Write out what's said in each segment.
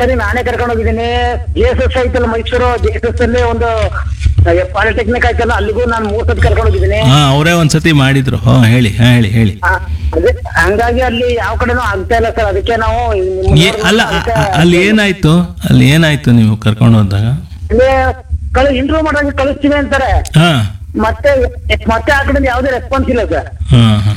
ಸರಿ ನಾನೇ ಕರ್ಕೊಂಡು ಹೋಗಿದ್ದೀನಿ ಜೆ ಎಸ್ ಎಸ್ ಐತಲ್ಲ ಮೈಸೂರು ಜೆ ಎಸ್ ಎಸ್ ಅಲ್ಲಿ ಒಂದು ಪಾಲಿಟೆಕ್ನಿಕ್ ಆಯ್ತಲ್ಲ ಅಲ್ಲಿಗೂ ನಾನು ಮೂರ್ ಸತಿ ಕರ್ಕೊಂಡು ಹೋಗಿದ್ದೀನಿ ಹಾ ಅವರೇ ಒಂದ್ಸತಿ ಮಾಡಿದ್ರು ಹಾ ಹೇಳಿ ಹಾ ಹೇಳಿ ಹೇಳಿ ಆ, ಅದೇ ಹಂಗಾಗಿ ಅಲ್ಲಿ ಯಾವ ಕಡೆನೂ ಆಗ್ತಾ ಇಲ್ಲ ಸರ್ ಅದಕ್ಕೆ ನಾವು ನಿಮ್ಮ ಏ- ಅಲ್ಲ ಅ- ಅ- ಅಲ್ಲಿ ಏನಾಯ್ತು ಅಲ್ಲಿ ಏನಾಯ್ತು ನೀವು ಕರ್ಕೊಂಡು ಹೋದಾಗ ಅಲ್ಲಿ ಕಳಿ ಇಂಟರ್ವ್ಯೂ ಮಾಡೋಕೆ ಕಳಿಸ್ತೀವಿ ಅಂತಾರೆ ಹಾ ಮತ್ತೆ ಮತ್ತೆ ಆ ಕಡೆಯಿಂದ ಯಾವುದೇ ರೆಸ್ಪಾನ್ಸ್ ಇಲ್ಲ ಸರ್ ಹಾ ಹಾ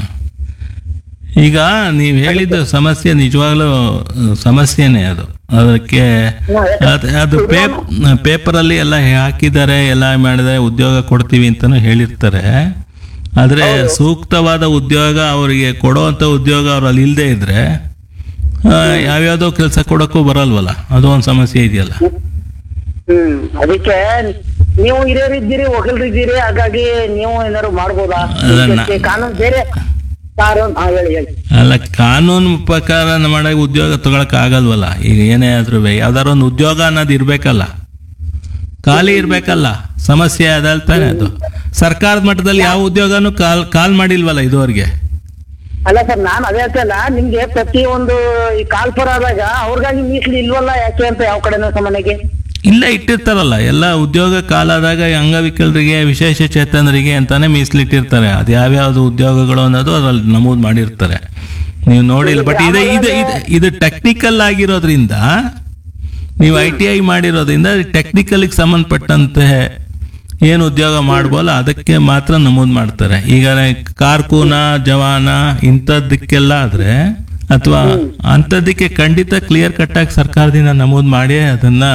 ಈಗ ನೀವು ಹೇಳಿದ್ದು ಸಮಸ್ಯೆ ನಿಜವಾಗ್ಲೂ ಅಹ್, ಸಮಸ್ಯೆನೇ ಅದು ಅದಕ್ಕೆ ಅದ್- ಅದು ಪೇಪ್ ಪೇಪರಲ್ಲಿ ಎಲ್ಲ ಹಾಕಿದ್ದಾರೆ ಎಲ್ಲ ಮಾಡಿದರೆ ಉದ್ಯೋಗ ಕೊಡ್ತೀವಿ ಅಂತಲೂ ಹೇಳಿರ್ತಾರೆ ಆದರೆ ಸೂಕ್ತವಾದ ಉದ್ಯೋಗ ಅವರಿಗೆ ಕೊಡೋವಂಥ ಉದ್ಯೋಗ ಅವ್ರಲ್ಲಿ ಇಲ್ಲದೆ ಇದ್ರೆ ಆ, ಯಾವ್ಯಾವುದೋ ಕೆಲಸ ಕೊಡೋಕ್ಕೂ ಬರಲ್ವಲ್ಲ ಅದು ಒಂದು ಸಮಸ್ಯೆ ಇದೆಯಲ್ಲ ಹ್ಮ್ ಅದಕ್ಕೆ ನೀವು ಹಿರಿಯರಿದ್ದೀರಿ ವಕೀಲರಿದ್ದೀರಿ ಹಾಗಾಗಿ ನೀವು ಏನಾದ್ರು ಮಾಡ್ಬೋದಾ ಅಲ್ಲ, ಇದಕ್ಕೆ ಕಾನೂನು ಬೇರೆ ಕಾನೂನು ಹಾ ಹೇಳಿ ಹೇಳಿ ಅಲ್ಲ ಕಾನೂನು ಪ್ರಕಾರ ಮಾಡೋ ಉದ್ಯೋಗ ತಗೊಳಕ್ ಆಗಲ್ವಲ್ಲ ಈಗ ಏನೇ ಆದ್ರೂ ಯಾವ್ದಾರ ಒಂದು ಉದ್ಯೋಗ ಅನ್ನೋದು ಇರ್ಬೇಕಲ್ಲ ಖಾಲಿ ಇರ್ಬೇಕಲ್ಲ ಸಮಸ್ಯೆ ಅದಲ್ ತಾನೇ ಅದು ಸರ್ಕಾರದ ಮಟ್ಟದಲ್ಲಿ ಯಾವ ಉದ್ಯೋಗನೂ ಕಾಲ್ ಕಾಲ್ ಮಾಡಿಲ್ವಲ್ಲ ಇದುವರೆಗೆ ಅಲ್ಲ ಸರ್ ನಾನು ಅದೇ ಹೇಳ್ತಲ್ಲ ನಿಮ್ಗೆ ಪ್ರತಿ ಒಂದು ಈ ಕಾಲ್ಪುರ ಆದಾಗ ಅವ್ರಿಗಾಗಿ ಮೀಸಲು ಇಲ್ವಲ್ಲ ಯಾಕೆ ಅಂತ ಯಾವ ಕಡೆನೂ ಸಾಮಾನ್ಯಗೆ ಇಲ್ಲ ಇಟ್ಟಿರ್ತಾರಲ್ಲ ಎಲ್ಲ ಉದ್ಯೋಗ ಕಾಲಾದಾಗ ಈ ಅಂಗವಿಕಲರಿಗೆ ವಿಶೇಷ ಚೇತನರಿಗೆ ಅಂತಾನೆ ಮೀಸಲಿಟ್ಟಿರ್ತಾರೆ ಅದು ಯಾವ್ಯಾವ್ದು ಉದ್ಯೋಗಗಳು ಅನ್ನೋದು ಅದ್ರಲ್ಲಿ ನಮೂದು ಮಾಡಿರ್ತಾರೆ ನೀವು ನೋಡಿಲ್ಲ ಬಟ್ ಇದು ಇದು ಇದು ಇದು ಟೆಕ್ನಿಕಲ್ ಆಗಿರೋದ್ರಿಂದ ನೀವು ಐ ಟಿ ಐ ಮಾಡಿರೋದ್ರಿಂದ ಟೆಕ್ನಿಕಲ್ಗೆ ಸಂಬಂಧಪಟ್ಟಂತೆ ಏನು ಉದ್ಯೋಗ ಮಾಡ್ಬೋಲ್ಲ ಅದಕ್ಕೆ ಮಾತ್ರ ನಮೂದು ಮಾಡ್ತಾರೆ ಈಗ ಕಾರ್ಕೂನ ಜವಾನ ಇಂಥದ್ದಕ್ಕೆಲ್ಲ ಆದ್ರೆ ಅಥವಾ ಅಂಥದ್ದಕ್ಕೆ ಖಂಡಿತ ಕ್ಲಿಯರ್ ಕಟ್ ಆಗಿ ಸರ್ಕಾರದಿಂದ ನಮೂದು ಮಾಡಿ ಅದನ್ನ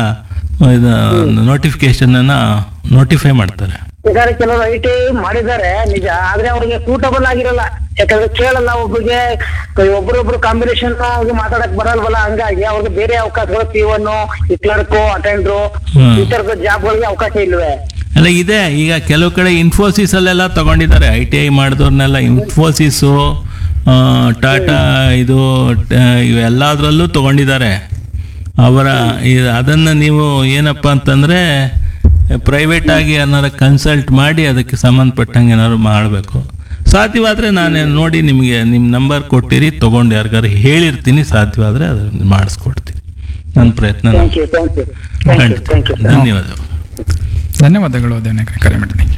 ನೋಟಿಫಿಕೇಶನ್ ಅನ್ನ ನೋಟಿಫೈ ಮಾಡ್ತಾರೆ ಈಗ ಕೆಲವರು ಐ ಟಿ ಮಾಡಿದ್ದಾರೆ ನಿಜ ಆದ್ರೆ ಅವ್ರಿಗೆ ಸೂಟಬಲ್ ಆಗಿರಲ್ಲ ಯಾಕಂದ್ರೆ ಕೇಳಲ್ಲ ಒಬ್ಬರಿಗೆ ಒಬ್ರೊಬ್ರು ಕಾಂಬಿನೇಷನ್ ಮಾತಾಡಕ್ ಬರಲ್ವಲ್ಲ ಹಂಗಾಗಿ ಅವ್ರಿಗೆ ಬೇರೆ ಅವಕಾಶಗಳು ಪಿ ಒನ್ ಈ ಕ್ಲರ್ಕು ಅಟೆಂಡ್ರು ಹ್ಮ್. ಈ ತರದ ಜಾಬ್ಗಳಿಗೆ ಅವಕಾಶ ಇಲ್ವೇ ಅಲ್ಲ ಇದೆ ಈಗ ಕೆಲವು ಕಡೆ ಇನ್ಫೋಸಿಸ್ ಅಲ್ಲೆಲ್ಲ ತಗೊಂಡಿದ್ದಾರೆ ಐ ಟಿ ಐ ಮಾಡಿದವ್ರನ್ನೆಲ್ಲ ಇನ್ಫೋಸಿಸು ಟಾಟಾ ಇದು ಟ- ಇವೆಲ್ಲದರಲ್ಲೂ ತಗೊಂಡಿದ್ದಾರೆ ಅವರ ಈ- ಅದನ್ನ ನೀವು ಏನಪ್ಪ ಅಂತಂದ್ರೆ ಪ್ರೈವೇಟ್ ಆಗಿ ಏನಾರು ಕನ್ಸಲ್ಟ್ ಮಾಡಿ ಅದಕ್ಕೆ ಸಂಬಂಧಪಟ್ಟಂಗೆ ಏನಾದ್ರು ಮಾಡಬೇಕು ಸಾಧ್ಯವಾದ್ರೆ ನಾನು ನೋಡಿ ನಿಮಗೆ ನಿಮ್ಮ ನಂಬರ್ ಕೊಟ್ಟಿರಿ ತಗೊಂಡು ಯಾರಿಗಾರು ಹೇಳಿರ್ತೀನಿ ಸಾಧ್ಯವಾದ್ರೆ ಅದನ್ನ ಮಾಡಿಸ್ಕೊಡ್ತೀನಿ ನನ್ನ ಪ್ರಯತ್ನ ನಾನು thank you thank you thank you thank you ಧನ್ಯವಾದಗಳು ಧನ್ಯವಾದಗಳು ದೇವನಗರ ಕರೆ ಮಾಡಿದ್ದಕ್ಕೆ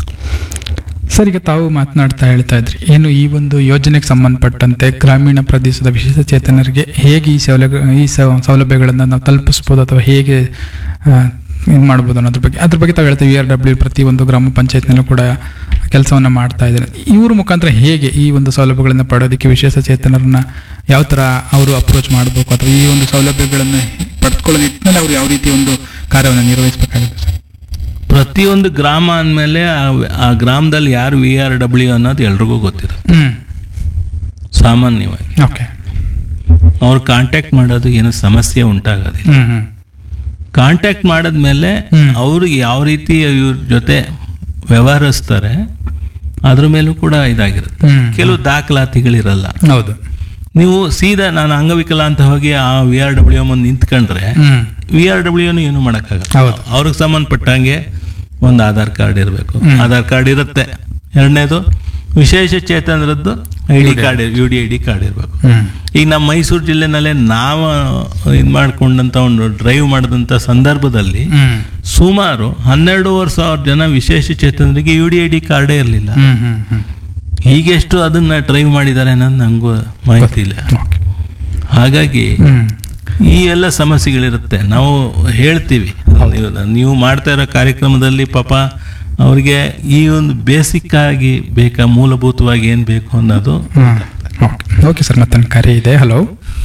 ಸರ್ ಈಗ ತಾವು ಮಾತನಾಡ್ತಾ ಹೇಳ್ತಾ ಇದ್ರಿ ಏನು ಈ ಒಂದು ಯೋಜನೆಗೆ ಸಂಬಂಧಪಟ್ಟಂತೆ ಗ್ರಾಮೀಣ ಪ್ರದೇಶದ ವಿಶೇಷ ಚೇತನರಿಗೆ ಹೇಗೆ ಈ ಸೌಲಭ್ಯ ಈ ಸೌ- ಸೌಲಭ್ಯಗಳನ್ನು ನಾವು ತಲುಪಿಸ್ಬೋದು ಅಥವಾ ಹೇಗೆ ಇದು ಮಾಡ್ಬೋದು ಅನ್ನೋದ್ರ ಬಗ್ಗೆ ಅದ್ರ ಬಗ್ಗೆ ತಾವು ಹೇಳ್ತೀವಿ ಆರ್ ಡಬ್ಲ್ಯೂ ಪ್ರತಿ ಒಂದು ಗ್ರಾಮ ಪಂಚಾಯತ್ನಲ್ಲೂ ಕೂಡ ಕೆಲಸವನ್ನು ಮಾಡ್ತಾ ಇದ್ದಾರೆ ಇವ್ರ ಮುಖಾಂತರ ಹೇಗೆ ಈ ಒಂದು ಸೌಲಭ್ಯಗಳನ್ನು ಪಡೆಯೋದಕ್ಕೆ ವಿಶೇಷ ಚೇತನರನ್ನ ಯಾವ ಥರ ಅವರು ಅಪ್ರೋಚ್ ಮಾಡಬೇಕು ಅಥವಾ ಈ ಒಂದು ಸೌಲಭ್ಯಗಳನ್ನು ಪಡೆದುಕೊಳ್ಳೋ ನಿಟ್ಟಿನಲ್ಲಿ ಅವರು ಯಾವ ರೀತಿ ಒಂದು ಕಾರ್ಯವನ್ನು ನಿರ್ವಹಿಸಬೇಕಾಗುತ್ತೆ ಸರ್ ಪ್ರತಿಯೊಂದು ಗ್ರಾಮ ಅಂದಮೇಲೆ ಆ ಗ್ರಾಮದಲ್ಲಿ ಯಾರು ವಿ ಆರ್ ಡಬ್ಲ್ಯೂ ಅನ್ನೋದು ಎಲ್ರಿಗೂ ಗೊತ್ತಿರುತ್ತೆ ಹ್ಮ್ ಸಾಮಾನ್ಯವಾಗಿ ಓಕೆ ಅವ್ರು ಕಾಂಟ್ಯಾಕ್ಟ್ ಮಾಡೋದು ಏನು ಸಮಸ್ಯೆ ಉಂಟಾಗೋದಿಲ್ಲ ಹ್ಮ್ ಹ್ಮ್ ಕಾಂಟ್ಯಾಕ್ಟ್ ಮಾಡಿದ್ಮೇಲೆ ಹ್ಮ್. ಅವ್ರಿಗೆ ಯಾವ ರೀತಿ ಇವ್ರ ಜೊತೆ ವ್ಯವಹರಿಸ್ತಾರೆ ಅದ್ರ ಮೇಲೂ ಕೂಡ ಇದಾಗಿರುತ್ತೆ ಹ್ಮ್. ಕೆಲವು ದಾಖಲಾತಿಗಳಿರಲ್ಲ ಹೌದು ನೀವು ಸೀದಾ ನಾನು ಅಂಗವಿಕಲ ಅಂತ ಹೋಗಿ ಆ ವಿ ಆರ್ ಡಬ್ಲ್ಯೂ ಮುಂದೆ ನಿಂತ್ಕೊಂಡ್ರೆ ಹ್ಮ್ ವಿ ಆರ್ ಡಬ್ಲ್ಯೂನು ಏನು ಮಾಡೋಕ್ಕಾಗಲ್ಲ ಹೌದು. ಅವ್ರಿಗೆ ಸಂಬಂಧಪಟ್ಟಂಗೆ ಒಂದು ಆಧಾರ್ ಕಾರ್ಡ್ ಇರಬೇಕು ಹ್ಮ್. ಆಧಾರ್ ಕಾರ್ಡ್ ಇರುತ್ತೆ ಎರಡನೇದು ವಿಶೇಷ ಚೇತನರದ್ದು I D card U D I D card ಇರಬೇಕು ಹ್ಮ್ ಈಗ ನಮ್ಮ ಮೈಸೂರು ಜಿಲ್ಲೆನಲ್ಲೇ ನಾವು ಇದು ಮಾಡ್ಕೊಂಡಂತ ಒಂದು ಡ್ರೈವ್ ಮಾಡಿದಂಥ ಸಂದರ್ಭದಲ್ಲಿ ಹ್ಮ್ ಸುಮಾರು ಹನ್ನೆರಡೂವರೆ ಸಾವಿರ ಜನ ವಿಶೇಷ ಚೇತನರಿಗೆ ಯು ಡಿ ಐ ಡಿ ಕಾರ್ಡೇ ಇರಲಿಲ್ಲ ಹ್ಮ್ ಹ್ಮ್ ಹ್ಮ್ ಈಗೆಷ್ಟು ಅದನ್ನ ಡ್ರೈವ್ ಮಾಡಿದ್ದಾರೆ ಅನ್ನೋದು ನಂಗೂ ಮಾಹಿತಿ ಇಲ್ಲ ಓಕೆ ಹಾಗಾಗಿ ಹ್ಮ್ ಈ ಎಲ್ಲ ಸಮಸ್ಯೆಗಳಿರುತ್ತೆ ನಾವು ಹೇಳ್ತೀವಿ ನೀವು ನೀವು ಮಾಡ್ತಾ ಇರೋ ಕಾರ್ಯಕ್ರಮದಲ್ಲಿ ಪಾಪ ಅವ್ರಿಗೆ ಈ ಒಂದು ಬೇಸಿಕ್ ಆಗಿ ಬೇಕಾ ಮೂಲಭೂತವಾಗಿ ಏನು ಬೇಕು ಅನ್ನೋದು ಹ್ಮ್ ಓಕೆ ಓಕೆ ಸರ್ ಮತ್ತೊಂದು ಕರೆ ಇದೆ ಹಲೋ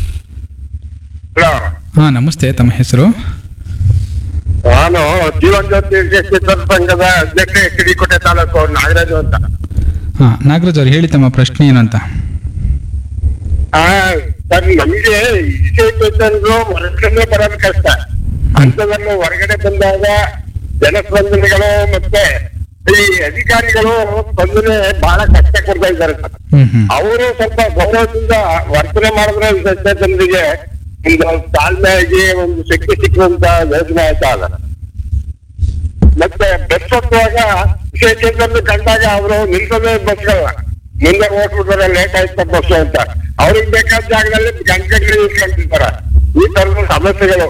ಹಲೋ ಹಾಂ ನಮಸ್ತೆ ತಮ್ಮ ಹೆಸರು ನಾನು ಜೀವನ್ ಜ್ಯೋತಿ ಚಿತ್ರ ಸಂಘದ ಅಧ್ಯಕ್ಷ ಕಿಡಿಕೋಟೆ ತಾಲೂಕು ನಾಗರಾಜು ಅಂತ ಹಾಂ ನಾಗರಾಜ್ ಅವ್ರು ಹೇಳಿ ತಮ್ಮ ಪ್ರಶ್ನೆ ಏನಂತ ಆ, ಸರ್ ನಮಗೆ ವಿಶೇಷರು ಹೊರಗಡೆ ಬರೋದು ಕಷ್ಟ ಅಂಥದ್ರಲ್ಲಿ ಹೊರಗಡೆ ಬಂದಾಗ ಜನಸ್ಪಂದನೆಗಳು ಮತ್ತೆ ಈ ಅಧಿಕಾರಿಗಳು ಸ್ಪಂದನೆ ಬಹಳ ಕಷ್ಟ ಕೊಡ್ತಾ ಇದ್ದಾರೆ ಸರ್ ಹ್ಮ್ ಹ್ಮ್ ಅವರು ಸ್ವಲ್ಪ ಗೌರವದಿಂದ ವರ್ತನೆ ಮಾಡಿದ್ರೆ ವಿಶೇಷ ಜನರಿಗೆ ಒಂದು ತಾಳ್ಮೆಯಾಗಿ ಒಂದು ಶಕ್ತಿ ಸಿಕ್ಕುವಂತ ಯೋಜನೆ ಆಯ್ತಾ ಅಲ್ಲ ಮತ್ತೆ ಬಸ್ ಹತ್ತುವಾಗ ವಿಶೇಷದಲ್ಲಿ ಕಂಡಾಗ ಅವರು ನಿಲ್ಸೋದೇ ಬಸ್ಗಳನ್ನ ಮುಂದೆ ಹೋಗ್ಬಿಡ್ತಾರೆ ಲೇಟ್ ಆಯ್ತು ಬಸ್ ಅಂತ ಅವ್ರಿಗೆ ಬೇಕಾದ ಜಾಗದಲ್ಲಿ ಗಂಟೆಗಳು ನಿಲ್ಕೊಂಡಿರ್ತಾರೆ ಈ ತರದ ಸಮಸ್ಯೆಗಳು